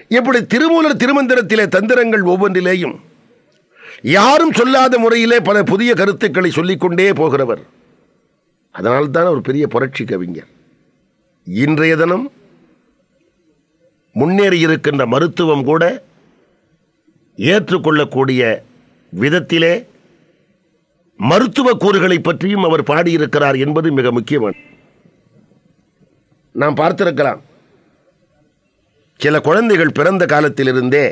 இப்படி திருமூலர் திருமந்திரத்திலே தந்திரங்கள் ஒவ்வொன்றிலேயும் யாரும் சொல்லாத முறையிலே பல புதிய கருத்துக்களை சொல்லிக்கொண்டே போகிறவர் அதனால்தான் அவர் பெரிய புரட்சி கவிஞர் இன்றைய தினம் முன்னேறி இருக்கின்ற மருத்துவம் கூட ஏற்றுக்கொள்ளக்கூடிய விதத்திலே மருத்துவ கூறுகளை பற்றியும் அவர் பாடியிருக்கிறார் என்பது மிக முக்கியமான நாம் பார்த்திருக்கலாம் சில குழந்தைகள் பிறந்த காலத்திலிருந்தே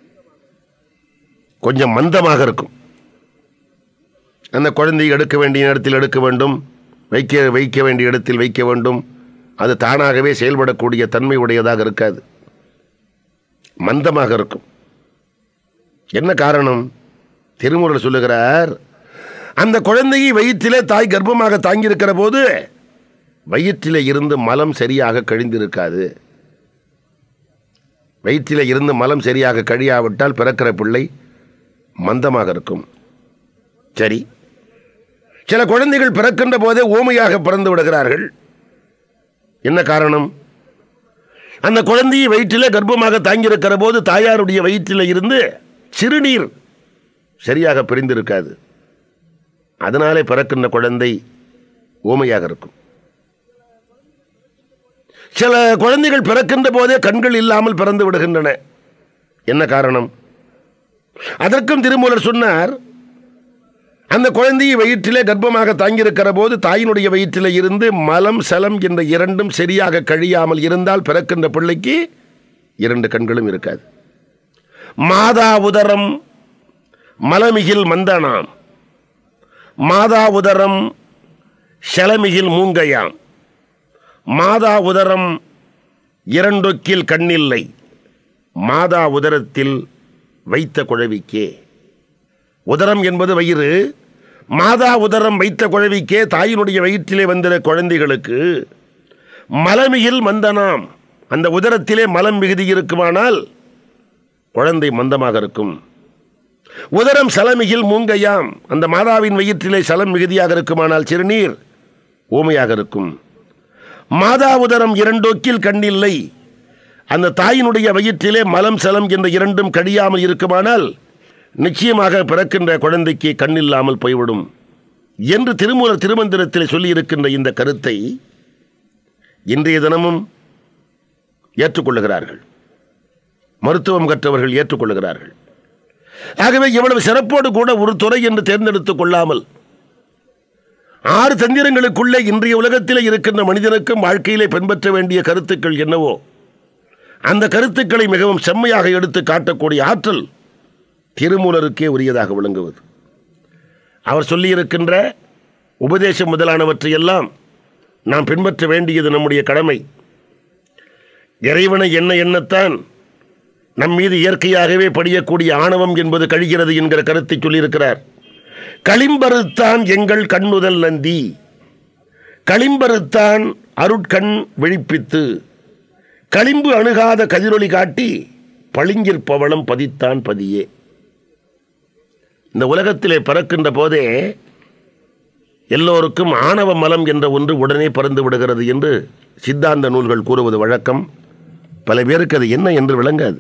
கொஞ்சம் மந்தமாக இருக்கும் அந்த குழந்தையை எடுக்க வேண்டிய நேரத்தில் எடுக்க வேண்டும் வைக்க வைக்க வேண்டிய இடத்தில் வைக்க வேண்டும் அது தானாகவே செயல்படக்கூடிய தன்மை உடையதாக இருக்காது மந்தமாக இருக்கும் என்ன காரணம் திருமுறை சொல்லுகிறார் அந்த குழந்தையை வயிற்றிலே தாய் கர்ப்பமாக தாங்கியிருக்கிற போது வயிற்றிலே இருந்து மலம் சரியாக கழிந்திருக்காது வயிற்றிலே இருந்து மலம் சரியாக கழியாவிட்டால் பிறக்கிற பிள்ளை மந்தமாக இருக்கும் சரி சில குழந்தைகள் பிறக்கின்ற போதே ஊமையாக பிறந்து விடுகிறார்கள் என்ன காரணம் அந்த குழந்தையை வயிற்றிலே கர்ப்பமாக தாங்கியிருக்கிற போது தாயாருடைய வயிற்றில் இருந்து சிறுநீர் சரியாக பிரிந்திருக்காது அதனாலே பிறக்கின்ற குழந்தை ஊமையாக இருக்கும் சில குழந்தைகள் பிறக்கின்ற போதே கண்கள் இல்லாமல் பிறந்து விடுகின்றன என்ன காரணம் அதற்கும் திருமூலர் சொன்னார் அந்த குழந்தையை வயிற்றிலே கர்ப்பமாக தாங்கியிருக்கிற போது தாயினுடைய வயிற்றிலே இருந்து மலம் சலம் என்ற இரண்டும் சரியாக கழியாமல் இருந்தால் பிறக்கின்ற பிள்ளைக்கு இரண்டு கண்களும் இருக்காது மாதா உதரம் மலமிகில் மந்தனாம் மாதா உதரம் செலமிகில் மூங்கையாம் மாதா உதரம் இரண்டொக்கில் கண்ணில்லை மாதா உதரத்தில் வைத்த குழவிக்கே உதரம் என்பது வயிறு மாதா உதரம் வைத்த குழவிக்கே தாயினுடைய வயிற்றிலே வந்த குழந்தைகளுக்கு மலமியில் மந்தனாம் அந்த உதரத்திலே மலம் மிகுதி இருக்குமானால் குழந்தை மந்தமாக இருக்கும் உதரம் சலமிகில் மூங்கையாம் அந்த மாதாவின் வயிற்றிலே சலம் மிகுதியாக இருக்குமானால் சிறுநீர் ஊமையாக இருக்கும் மாதா உதரம் இரண்டோக்கில் கண்ணில்லை அந்த தாயினுடைய வயிற்றிலே மலம் சலம் என்ற இரண்டும் கடியாமல் இருக்குமானால் நிச்சயமாக பிறக்கின்ற குழந்தைக்கு கண்ணில்லாமல் போய்விடும் என்று திருமூலர் திருமந்திரத்தில் சொல்லியிருக்கின்ற இந்த கருத்தை இன்றைய தினமும் ஏற்றுக்கொள்ளுகிறார்கள் மருத்துவம் கற்றவர்கள் ஏற்றுக்கொள்ளுகிறார்கள் ஆகவே இவ்வளவு சிறப்போடு கூட ஒரு துறை என்று தேர்ந்தெடுத்துக் கொள்ளாமல் ஆறு தந்திரங்களுக்குள்ளே இன்றைய உலகத்திலே இருக்கின்ற மனிதனுக்கும் வாழ்க்கையிலே பின்பற்ற வேண்டிய கருத்துக்கள் என்னவோ அந்த கருத்துக்களை மிகவும் செம்மையாக எடுத்து காட்டக்கூடிய ஆற்றல் திருமூலருக்கே உரியதாக விளங்குவது அவர் சொல்லியிருக்கின்ற உபதேசம் முதலானவற்றையெல்லாம் நாம் பின்பற்ற வேண்டியது நம்முடைய கடமை இறைவனை என்ன எண்ணத்தான் நம் மீது இயற்கையாகவே படியக்கூடிய ஆணவம் என்பது கழிகிறது என்கிற கருத்தை சொல்லியிருக்கிறார் களிம்பருத்தான் எங்கள் கண்ணுதல் நந்தி களிம்பருத்தான் அருட்கண் விழிப்பித்து களிம்பு அணுகாத கதிரொளி காட்டி பளிங்கிற் பவளம் பதித்தான் பதியே இந்த உலகத்திலே பிறக்கின்ற போதே எல்லோருக்கும் ஆணவ மலம் என்ற ஒன்று உடனே பறந்து விடுகிறது என்று சித்தாந்த நூல்கள் கூறுவது வழக்கம் பல பேருக்கு அது என்ன என்று விளங்காது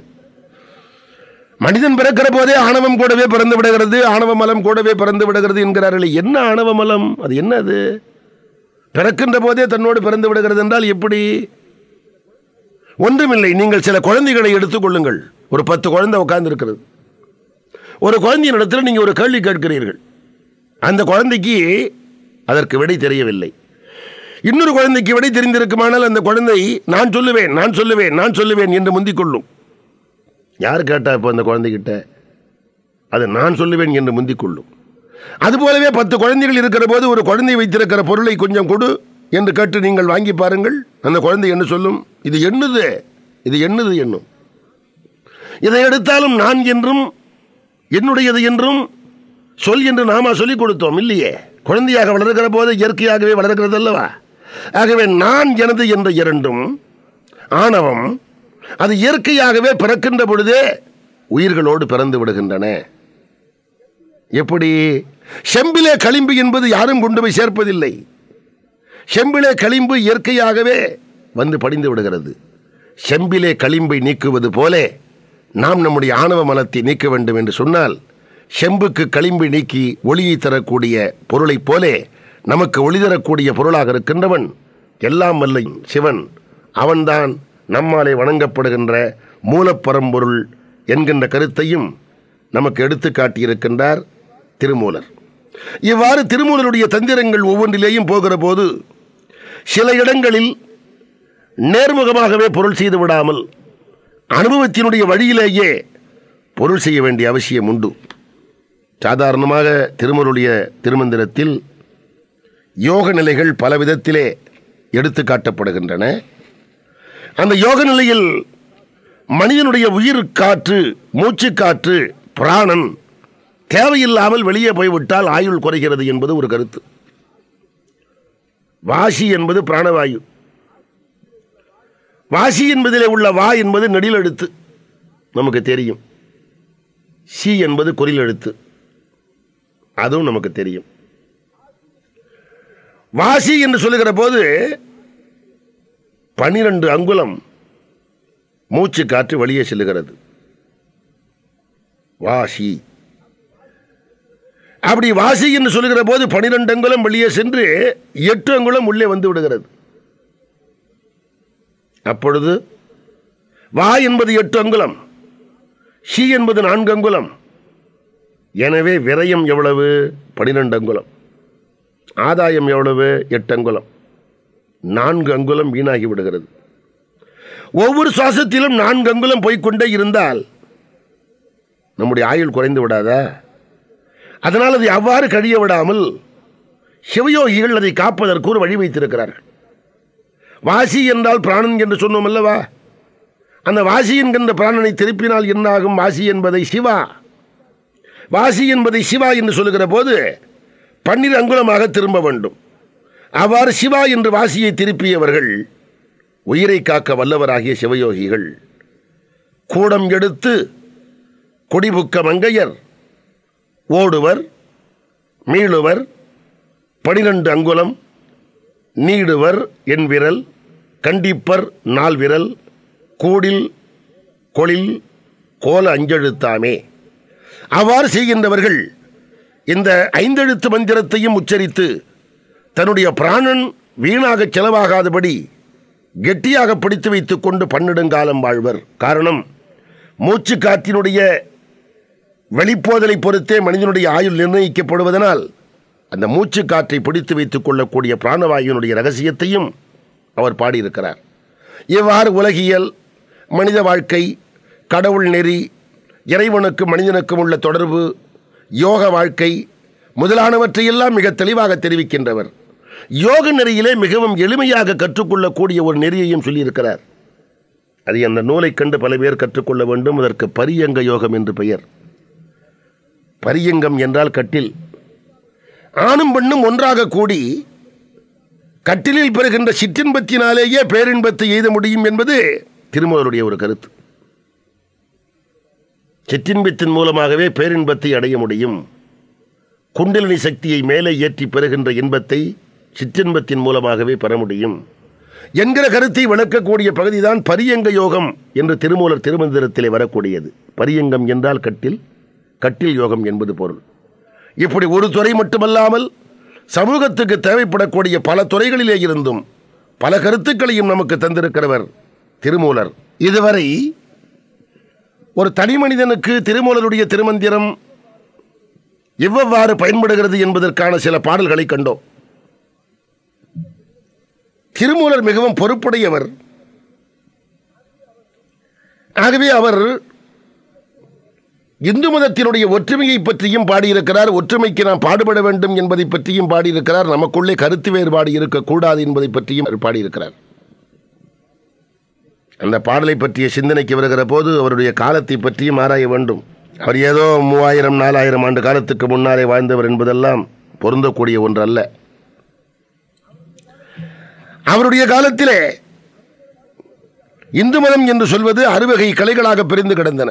மனிதன் பிறக்கிற போதே ஆணவம் கூடவே பிறந்து விடுகிறது ஆணவ மலம் கூடவே பிறந்து விடுகிறது என்கிறார்கள் என்ன ஆணவ மலம் அது என்ன அது பிறக்கின்ற போதே தன்னோடு பிறந்து விடுகிறது என்றால் எப்படி ஒன்றுமில்லை நீங்கள் சில குழந்தைகளை எடுத்துக்கொள்ளுங்கள் ஒரு பத்து குழந்தை உட்கார்ந்து இருக்கிறது ஒரு குழந்தையின் இடத்துல நீங்கள் ஒரு கேள்வி கேட்கிறீர்கள் அந்த குழந்தைக்கு அதற்கு விடை தெரியவில்லை இன்னொரு குழந்தைக்கு விடை தெரிந்திருக்குமானால் அந்த குழந்தை நான் சொல்லுவேன் நான் சொல்லுவேன் நான் சொல்லுவேன் என்று முந்திக் கொள்ளும் யார் கேட்டா இப்போ அந்த குழந்தைகிட்ட அது நான் சொல்லுவேன் என்று முந்திக் கொள்ளும் அதுபோலவே பத்து குழந்தைகள் இருக்கிற போது ஒரு குழந்தை வைத்திருக்கிற பொருளை கொஞ்சம் கொடு என்று கேட்டு நீங்கள் வாங்கி பாருங்கள் அந்த குழந்தை என்ன சொல்லும் இது எண்ணுது இது எண்ணுது என்னும் இதை எடுத்தாலும் நான் என்றும் என்னுடையது என்றும் சொல் என்று நாம சொல்லிக் கொடுத்தோம் இல்லையே குழந்தையாக வளர்கிற போது இயற்கையாகவே வளர்கிறது அல்லவா ஆகவே நான் எனது என்ற இரண்டும் ஆணவம் அது இயற்கையாகவே பிறக்கின்ற பொழுதே உயிர்களோடு பிறந்து விடுகின்றன எப்படி செம்பிலே களிம்பு என்பது யாரும் கொண்டு போய் சேர்ப்பதில்லை செம்பிலே களிம்பு இயற்கையாகவே வந்து படிந்து விடுகிறது செம்பிலே களிம்பை நீக்குவது போலே நாம் நம்முடைய ஆணவ மலத்தை நீக்க வேண்டும் என்று சொன்னால் செம்புக்கு களிம்பை நீக்கி ஒளியை தரக்கூடிய பொருளைப் போலே நமக்கு ஒளி தரக்கூடிய பொருளாக இருக்கின்றவன் எல்லாம் வல்ல சிவன் அவன்தான் நம்மாலே வணங்கப்படுகின்ற மூலப்பரம்பொருள் என்கின்ற கருத்தையும் நமக்கு எடுத்து காட்டியிருக்கின்றார் திருமூலர் இவ்வாறு திருமூலருடைய தந்திரங்கள் ஒவ்வொன்றிலேயும் போகிற போது சில இடங்களில் நேர்முகமாகவே பொருள் செய்து விடாமல் அனுபவத்தினுடைய வழியிலேயே பொருள் செய்ய வேண்டிய அவசியம் உண்டு சாதாரணமாக திருமருடைய திருமந்திரத்தில் யோக நிலைகள் பல விதத்திலே எடுத்து காட்டப்படுகின்றன அந்த யோக நிலையில் மனிதனுடைய உயிர் காற்று மூச்சு காற்று பிராணன் தேவையில்லாமல் வெளியே போய்விட்டால் ஆயுள் குறைகிறது என்பது ஒரு கருத்து வாசி என்பது பிராணவாயு வாசி என்பதிலே உள்ள வா என்பது நெடில் எழுத்து நமக்கு தெரியும் சி என்பது குறில் எழுத்து அதுவும் நமக்கு தெரியும் வாசி என்று சொல்லுகிற போது பனிரெண்டு அங்குலம் மூச்சு காற்று வெளியே செல்லுகிறது வாசி அப்படி வாசி என்று சொல்லுகிற போது பனிரெண்டு அங்குலம் வெளியே சென்று எட்டு அங்குலம் உள்ளே வந்து விடுகிறது அப்பொழுது வா என்பது எட்டு அங்குலம் ஷி என்பது நான்கு அங்குலம் எனவே விரயம் எவ்வளவு பனிரெண்டு அங்குலம் ஆதாயம் எவ்வளவு எட்டு அங்குலம் நான்கு அங்குலம் வீணாகி விடுகிறது ஒவ்வொரு சுவாசத்திலும் நான்கு அங்குலம் போய்க்கொண்டே இருந்தால் நம்முடைய ஆயுள் குறைந்து விடாதா அதனால் அதை அவ்வாறு கழிய விடாமல் சிவயோகிகள் அதை காப்பதற்கு ஒரு வழி வைத்திருக்கிறார்கள் வாசி என்றால் பிராணன் என்று சொன்னோம் அல்லவா அந்த வாசி என்கின்ற பிராணனை திருப்பினால் என்னாகும் வாசி என்பதை சிவா வாசி என்பதை சிவா என்று சொல்லுகிற போது பன்னிரு அங்குலமாக திரும்ப வேண்டும் அவ்வாறு சிவா என்று வாசியை திருப்பியவர்கள் உயிரை காக்க வல்லவராகிய சிவயோகிகள் கூடம் எடுத்து கொடிபுக்க மங்கையர் ஓடுவர் மீளுவர் பனிரெண்டு அங்குலம் நீடுவர் என் விரல் கண்டிப்பர் நால் விரல் கூடில் கொளில் கோல அஞ்செழுத்தாமே அவ்வாறு செய்கின்றவர்கள் இந்த ஐந்தெழுத்து மந்திரத்தையும் உச்சரித்து தன்னுடைய பிராணன் வீணாக செலவாகாதபடி கெட்டியாக பிடித்து வைத்துக் கொண்டு பன்னெடுங்காலம் வாழ்வர் காரணம் மூச்சு காற்றினுடைய வெளிப்போதலை பொறுத்தே மனிதனுடைய ஆயுள் நிர்ணயிக்கப்படுவதனால் அந்த மூச்சு காற்றை பிடித்து வைத்துக் கொள்ளக்கூடிய பிராணவாயுனுடைய ரகசியத்தையும் அவர் பாடியிருக்கிறார் இவ்வாறு உலகியல் மனித வாழ்க்கை கடவுள் நெறி இறைவனுக்கும் மனிதனுக்கும் உள்ள தொடர்பு யோக வாழ்க்கை முதலானவற்றையெல்லாம் மிக தெளிவாக தெரிவிக்கின்றவர் யோக நெறியிலே மிகவும் எளிமையாக கற்றுக்கொள்ளக்கூடிய ஒரு நெறியையும் சொல்லியிருக்கிறார் அதை அந்த நூலை கண்டு பல பேர் கற்றுக்கொள்ள வேண்டும் அதற்கு பரியங்க யோகம் என்று பெயர் பரியங்கம் என்றால் கட்டில் ஆணும் பெண்ணும் ஒன்றாக கூடி கட்டிலில் பெறுகின்ற சிற்றின்பத்தினாலேயே பேரின்பத்தை எய்த முடியும் என்பது திருமூலருடைய ஒரு கருத்து சிற்றின்பத்தின் மூலமாகவே பேரின்பத்தை அடைய முடியும் குண்டலினி சக்தியை மேலே ஏற்றி பெறுகின்ற இன்பத்தை சிற்றின்பத்தின் மூலமாகவே பெற முடியும் என்கிற கருத்தை விளக்கக்கூடிய பகுதிதான் பரியங்க யோகம் என்று திருமூலர் திருமந்திரத்திலே வரக்கூடியது பரியங்கம் என்றால் கட்டில் கட்டில் யோகம் என்பது பொருள் இப்படி ஒரு துறை மட்டுமல்லாமல் சமூகத்துக்கு தேவைப்படக்கூடிய பல துறைகளிலே இருந்தும் பல கருத்துக்களையும் நமக்கு தந்திருக்கிறவர் திருமூலர் இதுவரை ஒரு தனி மனிதனுக்கு திருமூலருடைய திருமந்திரம் எவ்வளவாறு பயன்படுகிறது என்பதற்கான சில பாடல்களை கண்டோம் திருமூலர் மிகவும் பொறுப்புடையவர் ஆகவே அவர் இந்து மதத்தினுடைய ஒற்றுமையை பற்றியும் பாடியிருக்கிறார் ஒற்றுமைக்கு நாம் பாடுபட வேண்டும் என்பதை பற்றியும் பாடியிருக்கிறார் நமக்குள்ளே கருத்து வேறுபாடு இருக்கக்கூடாது என்பதை பற்றியும் அவர் பாடியிருக்கிறார் அந்த பாடலை பற்றிய சிந்தனைக்கு வருகிற போது அவருடைய காலத்தை பற்றியும் ஆராய வேண்டும் அவர் ஏதோ மூவாயிரம் நாலாயிரம் ஆண்டு காலத்துக்கு முன்னாலே வாழ்ந்தவர் என்பதெல்லாம் பொருந்தக்கூடிய ஒன்று அல்ல அவருடைய காலத்திலே இந்து மதம் என்று சொல்வது அறுவகை கலைகளாக பிரிந்து கிடந்தன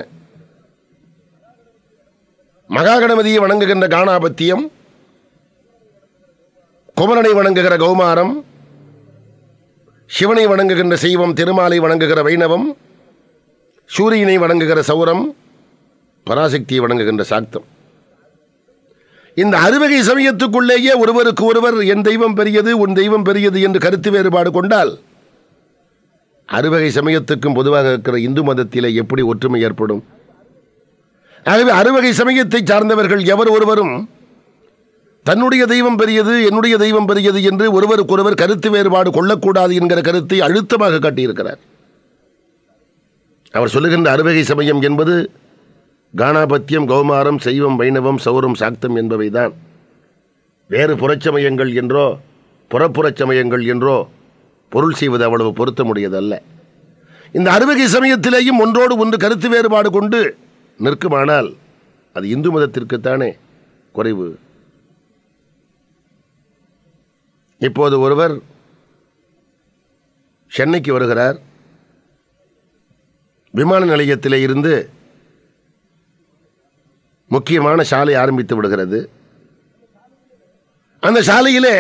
மகாகணபதியை வணங்குகின்ற காணாபத்தியம் குமரனை வணங்குகிற கௌமாரம் சிவனை வணங்குகின்ற சைவம் திருமாலை வணங்குகிற வைணவம் சூரியனை வணங்குகிற சௌரம் பராசக்தியை வணங்குகின்ற சாக்தம் இந்த அறுவகை சமயத்துக்குள்ளேயே ஒருவருக்கு ஒருவர் என் தெய்வம் பெரியது உன் தெய்வம் பெரியது என்று கருத்து வேறுபாடு கொண்டால் அறுவகை சமயத்துக்கும் பொதுவாக இருக்கிற இந்து மதத்திலே எப்படி ஒற்றுமை ஏற்படும் ஆகவே அறுவகை சமயத்தை சார்ந்தவர்கள் எவர் ஒருவரும் தன்னுடைய தெய்வம் பெரியது என்னுடைய தெய்வம் பெரியது என்று ஒருவருக்கொருவர் கருத்து வேறுபாடு கொள்ளக்கூடாது என்கிற கருத்தை அழுத்தமாக காட்டியிருக்கிறார் அவர் சொல்லுகின்ற அறுவகை சமயம் என்பது கானாபத்தியம் கௌமாரம் சைவம் வைணவம் சௌரம் சாக்தம் என்பவைதான் வேறு புறச்சமயங்கள் என்றோ புறப்புறச் சமயங்கள் என்றோ பொருள் செய்வது அவ்வளவு பொருத்த முடியதல்ல இந்த அறுவகை சமயத்திலேயும் ஒன்றோடு ஒன்று கருத்து வேறுபாடு கொண்டு நிற்குமானால் அது இந்து மதத்திற்குத்தானே குறைவு இப்போது ஒருவர் சென்னைக்கு வருகிறார் விமான நிலையத்திலே இருந்து முக்கியமான சாலை ஆரம்பித்து விடுகிறது அந்த சாலையிலே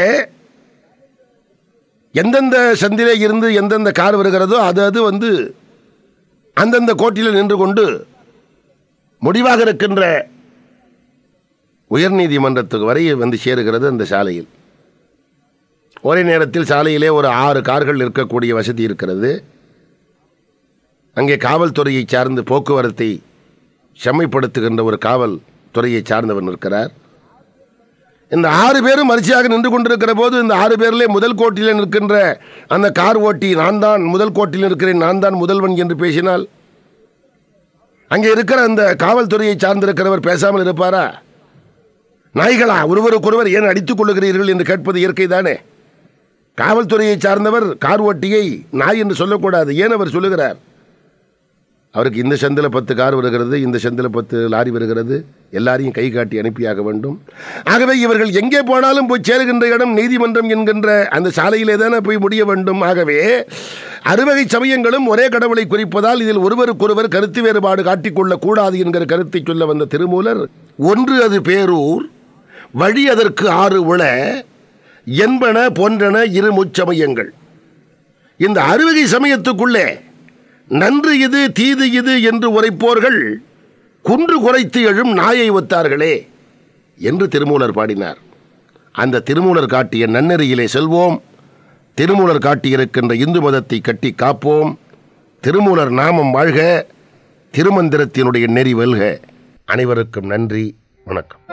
எந்தெந்த சந்திலே இருந்து எந்தெந்த கார் வருகிறதோ அது அது வந்து அந்தந்த கோட்டில் நின்று கொண்டு முடிவாக இருக்கின்ற உயர்நீதிமன்றத்துக்கு வரை வந்து சேருகிறது அந்த சாலையில் ஒரே நேரத்தில் சாலையிலே ஒரு ஆறு கார்கள் இருக்கக்கூடிய வசதி இருக்கிறது அங்கே காவல்துறையை சார்ந்து போக்குவரத்தை செம்மைப்படுத்துகின்ற ஒரு காவல் துறையை சார்ந்தவர் இருக்கிறார் இந்த ஆறு பேரும் வரிசையாக நின்று கொண்டிருக்கிற போது இந்த ஆறு பேரிலே முதல் கோட்டிலே நிற்கின்ற அந்த கார் ஓட்டி நான் தான் முதல் கோட்டில் இருக்கிறேன் நான் தான் முதல்வன் என்று பேசினால் அங்கே இருக்கிற அந்த காவல்துறையை சார்ந்திருக்கிறவர் பேசாமல் இருப்பாரா நாய்களா ஒருவருக்கொருவர் ஏன் அடித்துக் கொள்ளுகிறீர்கள் என்று கேட்பது இயற்கை தானே காவல்துறையை சார்ந்தவர் கார் ஓட்டியை நாய் என்று சொல்லக்கூடாது ஏன் அவர் சொல்லுகிறார் அவருக்கு இந்த சந்தில் பத்து கார் வருகிறது இந்த சந்தில் பத்து லாரி வருகிறது எல்லாரையும் கை காட்டி அனுப்பியாக வேண்டும் ஆகவே இவர்கள் எங்கே போனாலும் போய் சேருகின்ற இடம் நீதிமன்றம் என்கின்ற அந்த சாலையிலே தானே போய் முடிய வேண்டும் ஆகவே அறுவகை சமயங்களும் ஒரே கடவுளை குறிப்பதால் இதில் ஒருவருக்கொருவர் கருத்து வேறுபாடு காட்டிக்கொள்ளக் கூடாது என்கிற கருத்தை சொல்ல வந்த திருமூலர் ஒன்று அது பேரூர் வழி அதற்கு ஆறு உள என்பன போன்றன இரு முச்சமயங்கள் இந்த அறுவகை சமயத்துக்குள்ளே நன்று இது தீது இது என்று உரைப்போர்கள் குன்று குறைத்து எழும் நாயை ஒத்தார்களே என்று திருமூலர் பாடினார் அந்த திருமூலர் காட்டிய நன்னெறியிலே செல்வோம் திருமூலர் காட்டியிருக்கின்ற இந்து மதத்தை கட்டி காப்போம் திருமூலர் நாமம் வாழ்க திருமந்திரத்தினுடைய நெறி வெல்க அனைவருக்கும் நன்றி வணக்கம்